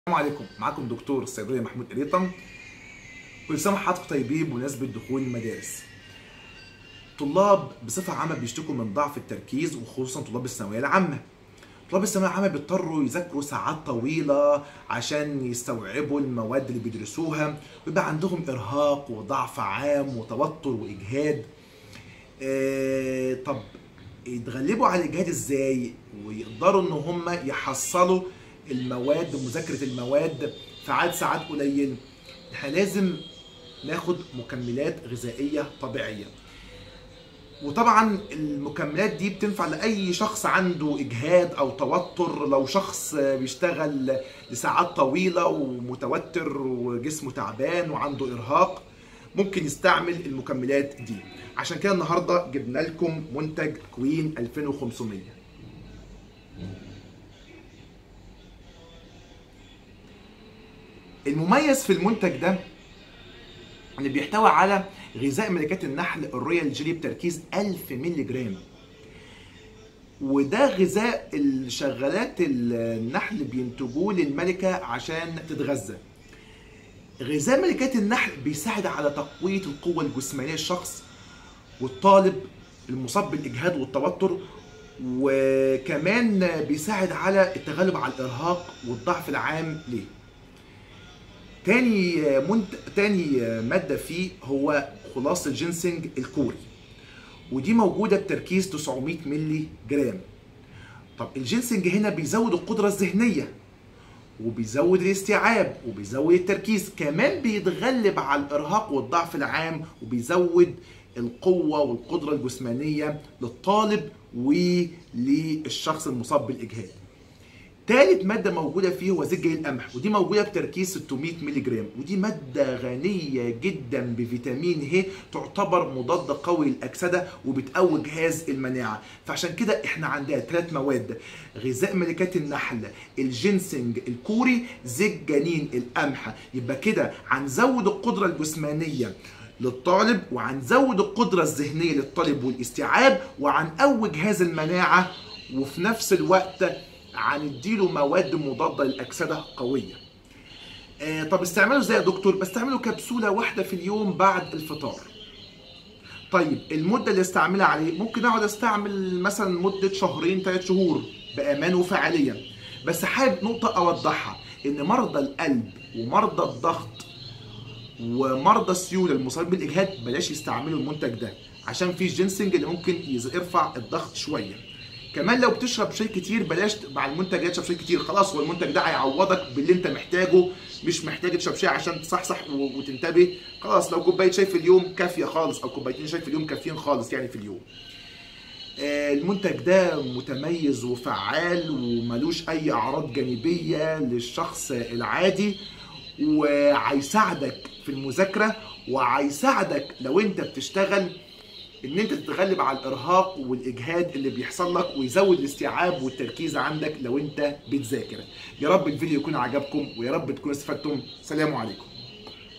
السلام عليكم معاكم دكتور الصيدلي محمود قريطم كل سنه وحضراتكم طيبين بمناسبه دخول المدارس طلاب بصفه عامه بيشتكوا من ضعف التركيز وخصوصا طلاب الثانويه العامه طلاب الثانويه العامه بيضطروا يذاكروا ساعات طويله عشان يستوعبوا المواد اللي بيدرسوها ويبقى عندهم ارهاق وضعف عام وتوتر واجهاد آه طب يتغلبوا على الاجهاد ازاي ويقدروا ان هم يحصلوا المواد مذاكره المواد في عدد ساعات قليل احنا لازم ناخد مكملات غذائيه طبيعيه وطبعا المكملات دي بتنفع لاي شخص عنده اجهاد او توتر لو شخص بيشتغل لساعات طويله ومتوتر وجسمه تعبان وعنده ارهاق ممكن يستعمل المكملات دي عشان كده النهارده جبنا لكم منتج كوين 2500 المميز في المنتج ده ان بيحتوي على غذاء ملكات النحل الرويال جيلي بتركيز 1000 مللي جرام وده غذاء الشغالات النحل بينتجوه للملكه عشان تتغذى غذاء ملكات النحل بيساعد على تقويه القوه الجسمانيه للشخص والطالب المصاب بالاجهاد والتوتر وكمان بيساعد على التغلب على الارهاق والضعف العام ليه تاني منت... تاني ماده فيه هو خلاص الجنسنج الكوري ودي موجوده بتركيز 900 مللي جرام طب الجنسنج هنا بيزود القدره الذهنيه وبيزود الاستيعاب وبيزود التركيز كمان بيتغلب على الارهاق والضعف العام وبيزود القوه والقدره الجسمانيه للطالب وللشخص المصاب بالاجهاد تالت مادة موجودة فيه هو زيت جاي القمح ودي موجودة بتركيز 600 مللي جرام ودي مادة غنية جدا بفيتامين ه تعتبر مضاد قوي للأكسدة وبتقوي جهاز المناعة فعشان كده احنا عندنا ثلاث مواد غذاء ملكات النحل الجنسنج الكوري زيت جنين القمح يبقى كده هنزود القدرة الجسمانية للطالب وهنزود القدرة الذهنية للطالب والاستيعاب وهنقوي جهاز المناعة وفي نفس الوقت هنديله مواد مضاده للاكسده قويه. آه طب استعمله ازاي يا دكتور؟ بستعمله كبسوله واحده في اليوم بعد الفطار. طيب المده اللي استعملها عليه ممكن اقعد استعمل مثلا مده شهرين ثلاث شهور بامان وفعاليا. بس حابب نقطه اوضحها ان مرضى القلب ومرضى الضغط ومرضى السيوله المصابين بالاجهاد بلاش يستعملوا المنتج ده عشان فيه جينسنج اللي ممكن يرفع الضغط شويه. كمان لو بتشرب شاي كتير بلاش مع المنتج تشرب شاي كتير خلاص هو المنتج ده هيعوضك باللي انت محتاجه مش محتاج تشرب شاي عشان تصحصح وتنتبه خلاص لو كوبايه شاي في اليوم كافيه خالص او كوبايتين شاي في اليوم كافيين خالص يعني في اليوم المنتج ده متميز وفعال وملوش اي اعراض جانبيه للشخص العادي وهيساعدك في المذاكره وهيساعدك لو انت بتشتغل ان انت تتغلب على الارهاق والاجهاد اللي بيحصل لك ويزود الاستيعاب والتركيز عندك لو انت بتذاكر يا رب الفيديو يكون عجبكم ويا رب تكونوا استفدتم سلام عليكم